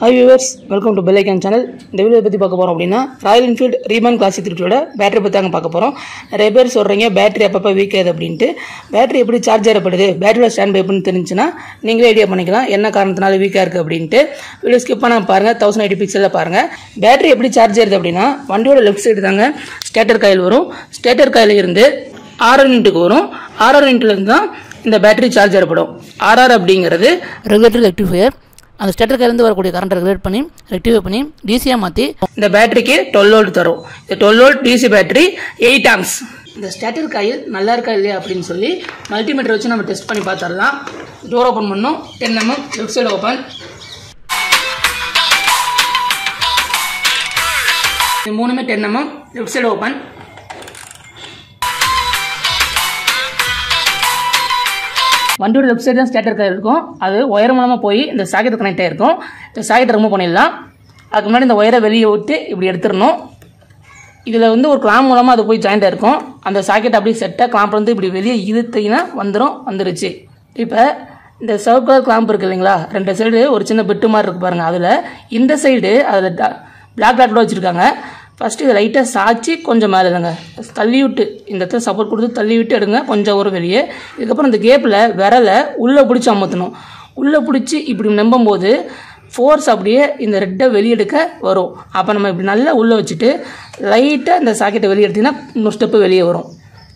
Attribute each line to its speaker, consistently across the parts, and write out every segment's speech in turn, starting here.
Speaker 1: hi viewers welcome to பெல்லைக்கான் channel இந்த video பற்றி பார்க்க போகிறோம் அப்படின்னா ராயல் என்ஃபீல்டு ரீமான் கிளாசிக் த்ரீட்டோட பேட்டரி பற்றி தாங்க பார்க்க போகிறோம் நிறைய பேர் சொல்கிறீங்க பேட்டரி அப்பப்போ வீக் ஆகுது அப்படின்ட்டு பேட்டரி எப்படி சார்ஜ் ஏறப்படுது பேட்டரியோட ஸ்டாண்ட் பை எப்படின்னு தெரிஞ்சுன்னா நீங்களே ஐடியா பண்ணிக்கலாம் என்ன காரணத்தினால வீக்காக இருக்குது அப்படின்ட்டு வீடியோ ஸ்கிப் பண்ணாமல் பாருங்கள் தௌசண்ட் எயிட்டி பிக்சலில் பாருங்கள் பேட்டரி எப்படி சார்ஜ் ஏறுது அப்படின்னா வண்டியோட லெஃப்ட் சைடு தாங்க ஸ்டேட்டர் காயில் வரும் ஸ்டேட்டர் காயில் இருந்து ஆர்ஆர் யூனிட்டுக்கு வரும் ஆர்ஆர் யூனிட்லேருந்து தான் இந்த பேட்டரி சார்ஜ் ஏற்படும் ஆர்ஆர் அப்படிங்கிறது ரெகுலேட்டர் ரெக்டிஃபையர் அந்த ஸ்டேட்டர் கையிலேருந்து வரக்கூடிய கரண்ட் ரெகுலேட் பண்ணி ரெக்டிஃபை பண்ணி டிசியாக மாற்றி இந்த பேட்டரிக்கு டுவெல் வோல்ட் தரும் இந்த twelve volt DC battery eight amps இந்த ஸ்டேட்டர் காயில் நல்லா இருக்கா இல்லையா அப்படின்னு சொல்லி மல்டிமீட்டர் வச்சு நம்ம டெஸ்ட் பண்ணி பார்த்துடலாம் டோர் ஓப்பன் பண்ணோம் ten mm left side open இது மூணுமே ten mm left side open வண்டியோட லெஃப்ட் சைடு தான் ஸ்டேட்டர் கார் இருக்கும் அது ஒயர் மூலமாக போய் இந்த சாக்கெட் கனெக்ட் ஆகிருக்கும் இந்த சாக்கெட் ரிமூவ் பண்ணிடலாம் அதுக்கு முன்னாடி இந்த ஒயரை வெளியே விட்டு இப்படி எடுத்துடணும் இதில் வந்து ஒரு கிளாம் மூலமாக அது போய் ஜாயிண்ட் ஆயிருக்கும் அந்த சாக்கெட் அப்படியே செட்டாக கிளாம்ப் வந்து இப்படி வெளியே இழுத்தீங்கன்னா வந்துடும் வந்துருச்சு இப்போ இந்த சர்வ் கலர் கிளாம்ப் இருக்கு இல்லைங்களா ரெண்டு சைடு ஒரு சின்ன பெட்டு மாதிரி இருக்கு பாருங்கள் அதில் இந்த சைடு அதில் பிளாக் டாட்டோட வச்சுருக்காங்க ஃபஸ்ட்டு இதை லைட்டாக சாய்ச்சி கொஞ்சம் மேலே தாங்க தள்ளி விட்டு இந்த இடத்துல சப்போர்ட் கொடுத்து தள்ளி விட்டு எடுங்க கொஞ்சம் ஒரு வெளியே இதுக்கப்புறம் இந்த கேப்பில் விரலை உள்ளே பிடிச்சி அமுத்தணும் உள்ளே பிடிச்சி இப்படி நம்பும்போது ஃபோர்ஸ் அப்படியே இந்த ரெட்டை வெளியெடுக்க வரும் அப்போ நம்ம இப்படி நல்லா உள்ளே வச்சுட்டு லைட்டாக இந்த சாக்கெட்டை வெளியே எடுத்தீங்கன்னா இன்னொரு ஸ்டெப்பு வெளியே வரும்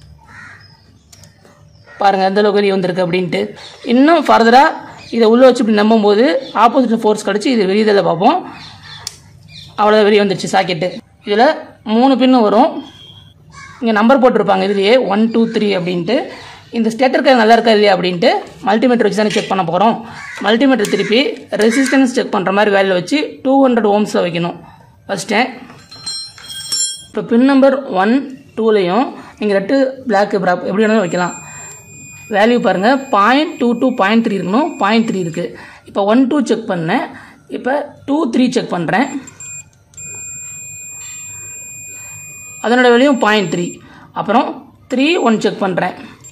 Speaker 1: பாருங்கள் எந்த அளவுக்கு வெளியே வந்திருக்கு அப்படின்ட்டு இன்னும் ஃபர்தராக இதை உள்ளே வச்சு இப்படி நம்பும்போது ஆப்போசிட் ஃபோர்ஸ் கிடச்சி இது வெளியே இதில் பார்ப்போம் அவ்வளோ வெளியே வந்துருச்சு சாக்கெட்டு இதில் மூணு பின்னு வரும் இங்கே நம்பர் போட்டிருப்பாங்க இதுலேயே ஒன் டூ த்ரீ அப்படின்ட்டு இந்த ஸ்டேட்டர் கார் நல்லா இருக்கா இல்லையா அப்படின்ட்டு மல்டிமீட்டர் வச்சு தானே செக் பண்ண போகிறோம் மல்டிமீட்டர் திருப்பி ரெசிஸ்டன்ஸ் செக் பண்ணுற மாதிரி வேலையில் வச்சு டூ ஹண்ட்ரட் ஓம்ஸில் வைக்கணும் ஃபஸ்ட்டு இப்போ பின் நம்பர் ஒன் டூலையும் நீங்கள் ரெட்டு பிளாக் ப்ராப் எப்படி வேணாலும் வைக்கலாம் வேல்யூ பாருங்கள் point two two point three இருக்கணும் பாயிண்ட் த்ரீ இருக்குது இப்போ ஒன் டூ செக் பண்ணேன் இப்போ டூ த்ரீ செக் பண்ணுறேன் அதனோட வேல்யூம் பாயிண்ட் த்ரீ அப்புறம் த்ரீ ஒன் செக் பண்ணுறேன்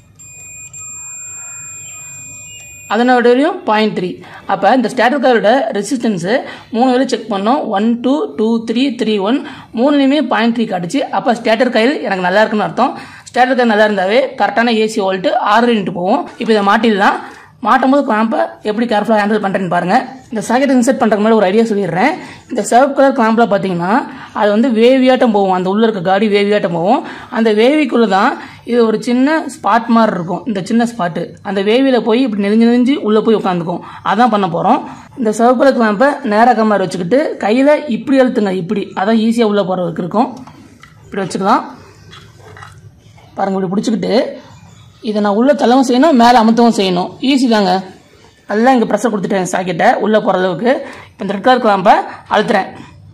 Speaker 1: அதனோட வேல்யூம் பாயிண்ட் த்ரீ அப்போ இந்த ஸ்டேட்டர் காரோட ரெசிஸ்டன்ஸு மூணு வேலை செக் பண்ணோம் one two two three three one மூணுலேயுமே பாயிண்ட் த்ரீ காட்டுச்சு அப்போ ஸ்டேட்டர் காயில் எனக்கு நல்லா இருக்குன்னு அர்த்தம் ஸ்டேட்டர் காயில் நல்லா இருந்தாவே கரெக்டான ஏசி வோல்ட்டு ஆறு இன்ட்டு போகும் இப்போ இதை மாட்டிடலாம் மாட்டும் போது கிளாம்பை எப்படி கேர்ஃபுல்லாக ஹேண்டில் பண்ணுறேன்னு பாருங்கள் இந்த சாக்கெட் இன்செர்ட் பண்ணுறதுக்கு முன்னாடி ஒரு ஐடியா சொல்லிடுறேன் இந்த சிவப்பு கலர் கிளாம்பில் பார்த்தீங்கன்னா அது வந்து வேவியாட்டம் போகும் அந்த உள்ளே இருக்க காடி வேவியாட்டம் போகும் அந்த வேவிக்குள்ளே தான் இது ஒரு சின்ன ஸ்பாட் மாதிரி இருக்கும் இந்த சின்ன ஸ்பாட்டு அந்த வேவியில் போய் இப்படி நெறிஞ்சு நெறிஞ்சு உள்ளே போய் உட்காந்துக்கும் அதான் பண்ண போகிறோம் இந்த சிவப்பு கலர் கிளாம்பை நேராக மாதிரி வச்சுக்கிட்டு கையில் இப்படி அழுத்துங்க இப்படி அதான் ஈஸியாக உள்ளே போகிறதுக்கு இருக்கும் இப்படி வச்சுக்கலாம் பாருங்கள் இப்படி பிடிச்சிக்கிட்டு இதை நான் உள்ளே தள்ளவும் செய்யணும் மேலே அமுத்தவும் செய்யணும் ஈஸி தாங்க நல்லா இங்கே ப்ரெஷர் கொடுத்துட்டேன் சாக்கெட்டை உள்ளே போகிற அளவுக்கு இப்போ இந்த ரெட் கலர் கிளாம்பை அழுத்துறேன்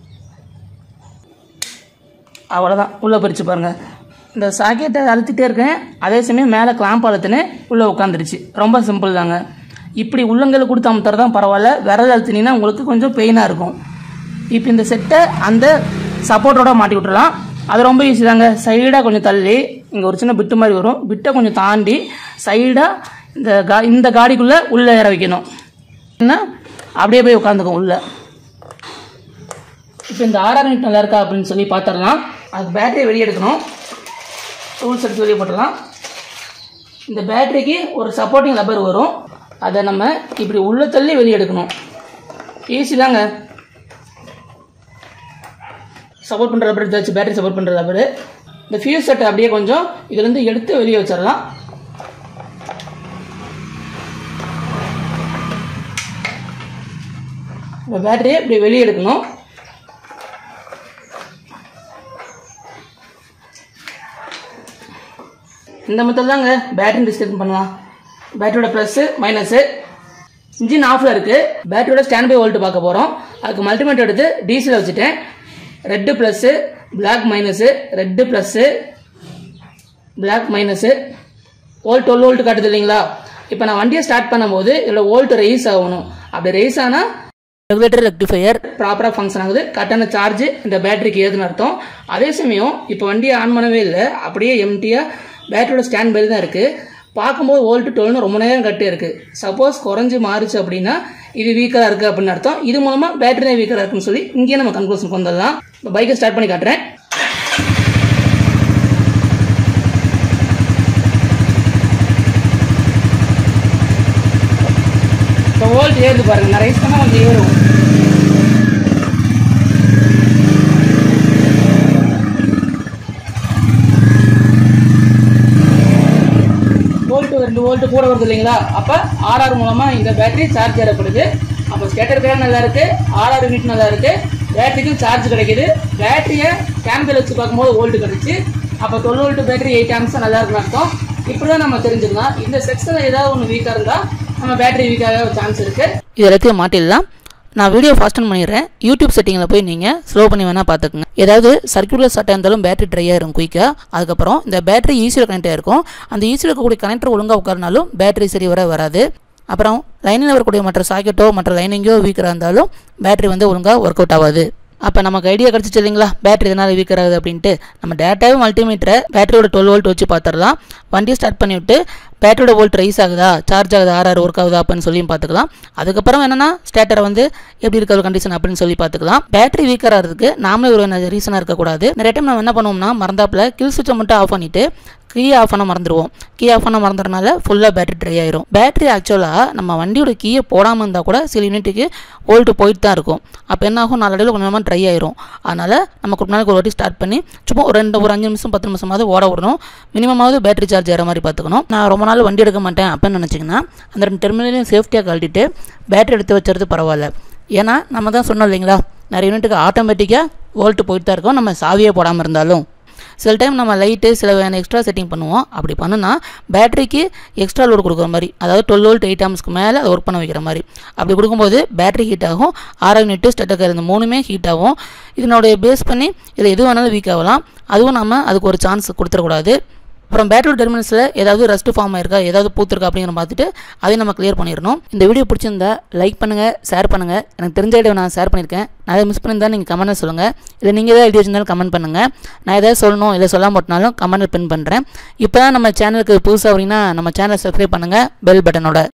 Speaker 1: அவ்வளோதான் உள்ளே பறிச்சு பாருங்கள் இந்த சாக்கெட்டை அழுத்திட்டே இருக்கேன் அதே சமயம் மேலே கிளாம்ப் அழுத்துனேன் உள்ளே உட்காந்துருச்சு ரொம்ப சிம்பிள் தாங்க இப்படி உள்ளங்கையில் கொடுத்து அமுத்துறது தான் பரவாயில்ல விரல் அழுத்தினீங்கன்னா உங்களுக்கு கொஞ்சம் பெயினாக இருக்கும் இப்போ இந்த செட்டை அந்த சப்போர்ட்டோட மாட்டி விட்டுறலாம் அது ரொம்ப ஈஸி தாங்க சைடாக கொஞ்சம் தள்ளி இங்கே ஒரு சின்ன பிட்டு மாதிரி வரும் பிட்டை கொஞ்சம் தாண்டி சைடாக இந்த கா இந்த காடிக்குள்ளே உள்ளே ஏற வைக்கணும் என்ன அப்படியே போய் உட்காந்துக்கும் உள்ளே இப்போ இந்த ஆர்ஆர் யூனிட் நல்லா இருக்கா அப்படின்னு சொல்லி பார்த்துடலாம் அதுக்கு பேட்டரியை வெளியே எடுக்கணும் டூல்ஸ் எடுத்து வெளியே போட்டுடலாம் இந்த பேட்டரிக்கு ஒரு சப்போர்ட்டிங் ரப்பர் வரும் அதை நம்ம இப்படி உள்ள தள்ளி வெளியே எடுக்கணும் ஈஸி தாங்க சப்போர்ட் பண்ணுற ரப்பர் எடுத்தாச்சு பேட்டரி சப்போர்ட் பண்ணுற ரப்பர் இந்த ஃபியூஸ் செட்டை அப்படியே கொஞ்சம் இதுலேருந்து எடுத்து வெளியே வச்சிடலாம் இந்த பேட்டரியை இப்படி வெளியே எடுக்கணும் இந்த மெத்தட் தாங்க பேட்டரி டிஸ்கன் பண்ணலாம் பேட்டரியோட ப்ளஸ்ஸு மைனஸு இன்ஜின் ஆஃபில் இருக்குது பேட்டரியோட ஸ்டாண்ட் பை வோல்ட் பார்க்க போகிறோம் அதுக்கு மல்டிமீட்டர் எடுத்து டிசியில் வச்சுட்டேன் red plus black minus red plus black minus volt twelve volt காட்டுது இல்லைங்களா இப்போ நான் வண்டியை ஸ்டார்ட் பண்ணும்போது இதில் வோல்ட் ரைஸ் ஆகணும் அப்படி ரைஸ் ஆனால் ரெகுலேட்டர் ரெக்டிஃபையர் ப்ராப்பராக ஃபங்க்ஷன் ஆகுது கரெக்டான சார்ஜ் இந்த பேட்டரிக்கு ஏதுன்னு அர்த்தம் அதே சமயம் இப்போ வண்டியை ஆன் பண்ணவே இல்லை அப்படியே எம்டியாக பேட்டரியோட ஸ்டாண்ட் பை தான் இருக்குது பார்க்கும்போது வோல்ட் டுவெல்னு ரொம்ப நேரம் கட்டே இருக்குது சப்போஸ் குறைஞ்சி மாறுச்சு அப்படின்னா இது வீக்கராக இருக்குது அப்படின்னு அர்த்தம் இது மூலமாக பேட்டரி தான் வீக்கராக இருக்குன்னு சொல்லி இங்கேயே நம்ம கன்க்ளூஷனுக்கு வந்துடலாம் இப்போ பைக்கை ஸ்டார்ட் பண்ணி காட்டுறேன் இப்போ வோல்ட் ஏறுது பாருங்க நான் ரைஸ் பண்ணால் கொஞ்சம் ஏறும் வோல்ட் ரெண்டு வோல்ட் கூட வருது இல்லைங்களா அப்போ ஆர்ஆர் மூலமாக இந்த பேட்டரி சார்ஜ் ஏறப்படுது அப்போ ஸ்கேட்டர் பேர் நல்லா இருக்கு ஆர்ஆர் யூனிட் நல்லா இருக்கு பேட்டரிக்கும் சார்ஜ் கிடைக்குது பேட்டரியை கேம்பில் வச்சு பார்க்கும்போது வோல்ட் கிடைச்சு அப்போ twelve volt battery eight amps நல்லா இருக்குன்னு அர்த்தம் இப்படி தான் நம்ம தெரிஞ்சுக்கலாம் இந்த செக்ஷனில் ஏதாவது ஒன்று வீக்காக இருந்தால் நம்ம பேட்டரி வீக்காக சான்ஸ் இருக்கு
Speaker 2: இது எல்லாத்தையும் மாட்டிடலாம் நான் வீடியோ ஃபாஸ்டன் பண்ணிடுறேன் யூடியூப் செட்டிங்கில் போய் நீங்கள் ஸ்லோ பண்ணி வேணால் பார்த்துக்குங்க ஏதாவது சர்க்குலர் ஷார்ட்டாக இருந்தாலும் பேட்டரி ட்ரை ஆயிரும் குயிக்காக அதுக்கப்புறம் இந்த பேட்டரி ஈஸியாக கனெக்ட் ஆயிருக்கும் அந்த ஈஸியாக இருக்கக்கூடிய கனெக்டர் ஒழுங்காக உட்காரனாலும் பேட்டரி சரி வர வராது அப்புறம் லைனில் வரக்கூடிய மற்ற சாக்கெட்டோ மற்ற லைனிங்கோ வீக்கராக இருந்தாலும் பேட்டரி வந்து ஒழுங்காக ஒர்க் அவுட் ஆகாது அப்போ நமக்கு ஐடியா கிடச்சிச்சு இல்லைங்களா பேட்டரி இதனால் வீக்கர் ஆகுது அப்படின்ட்டு நம்ம டேட்டாவும் மல்டிமீட்டரை பேட்டரியோட டுவெல் வோல்ட் வச்சு பார்த்துடலாம் வண்டியை ஸ்டார்ட் பண்ணி விட்டு பேட்டரியோட வோல்ட் ரைஸ் ஆகுதா சார்ஜ் ஆகுதா ஆர்ஆர் ஒர்க் ஆகுதா அப்படின்னு சொல்லி பார்த்துக்கலாம் அதுக்கப்புறம் என்னன்னா ஸ்டேட்டரை வந்து எப்படி இருக்க ஒரு கண்டிஷன் அப்படின்னு சொல்லி பார்த்துக்கலாம் பேட்டரி வீக்கர் ஆகிறதுக்கு நாமளே ஒரு ரீசனாக இருக்கக்கூடாது நிறைய டைம் நம்ம என்ன பண்ணுவோம்னா மறந்தாப்புல கில் சுவிட்சை மட்டும் ஆஃப் பண்ணிட்டு கீ ஆஃப் பண்ண மறந்துடுவோம் கீ ஆஃப் பண்ண மறந்துறனால ஃபுல்லாக பேட்டரி ட்ரை ஆயிரும் பேட்டரி ஆக்சுவலாக நம்ம வண்டியோட கீயை போடாமல் இருந்தால் கூட சில யூனிட்டுக்கு வோல்ட்டு போயிட்டு தான் இருக்கும் அப்போ என்ன ஆகும் நாளடைவில் கொஞ்சம் கொஞ்சமாக ட்ரை ஆயிரும் அதனால் நம்ம ஒரு நாளைக்கு ஒரு வாட்டி ஸ்டார்ட் பண்ணி சும்மா ஒரு ரெண்டு ஒரு அஞ்சு நிமிஷம் பத்து நிமிஷமாவது ஓட விடணும் மினிமமாவது பேட்டரி சார்ஜ் ஏற மாதிரி பார்த்துக்கணும் நான் ரொம்ப நாள் வண்டி எடுக்க மாட்டேன் அப்படின்னு நினச்சிங்கன்னா அந்த ரெண்டு டெர்மினலையும் சேஃப்டியாக கழட்டிட்டு பேட்டரி எடுத்து வச்சுறது பரவாயில்ல ஏன்னா நம்ம தான் சொன்னோம் இல்லைங்களா நிறைய யூனிட்டுக்கு ஆட்டோமேட்டிக்காக வோல்ட்டு போயிட்டு தான் இருக்கும் நம்ம சாவியே போடாமல் இருந்தாலும் சில டைம் நம்ம லைட்டு சில எக்ஸ்ட்ரா செட்டிங் பண்ணுவோம் அப்படி பண்ணுனா பேட்டரிக்கு எக்ஸ்ட்ரா லோடு கொடுக்குற மாதிரி அதாவது டுவெல் வோல்ட் எயிட் ஆம்ஸ்க்கு மேலே அதை ஒர்க் பண்ண வைக்கிற மாதிரி அப்படி கொடுக்கும்போது பேட்டரி ஹீட் ஆகும் ஆறாம் யூனிட்டு ஸ்டெட்டக்கர் இந்த மூணுமே ஹீட் ஆகும் இதனுடைய பேஸ் பண்ணி இதில் எது வேணாலும் வீக் ஆகலாம் அதுவும் நம்ம அதுக்கு ஒரு சான்ஸ் கொடுத்துடக்கூடாது அப்புறம் பேட்டரி டெர்மினல்ஸில் ஏதாவது ரஸ்ட் ஃபார்ம் ஆயிருக்கா ஏதாவது பூத்திருக்கா அப்படிங்கிற பார்த்துட்டு அதையும் நம்ம கிளியர் பண்ணிடணும் இந்த வீடியோ பிடிச்சிருந்தா லைக் பண்ணுங்கள் ஷேர் பண்ணுங்கள் எனக்கு தெரிஞ்ச ஐடியா நான் ஷேர் பண்ணியிருக்கேன் நான் எதாவது மிஸ் பண்ணியிருந்தா நீங்கள் கமெண்ட்டில் சொல்லுங்கள் இல்லை நீங்கள் ஏதாவது ஐடியா வச்சிருந்தாலும் கமெண்ட் பண்ணுங்கள் நான் எதாவது சொல்லணும் இல்லை சொல்லாம போட்டனாலும் கமெண்ட்டில் பின் பண்ணுறேன் இப்போ தான் நம்ம சேனலுக்கு புதுசாக அப்படின்னா நம்ம சேனலை சப்ஸ்கிரைப் பண்ணுங்கள் பெல் பட்டனோட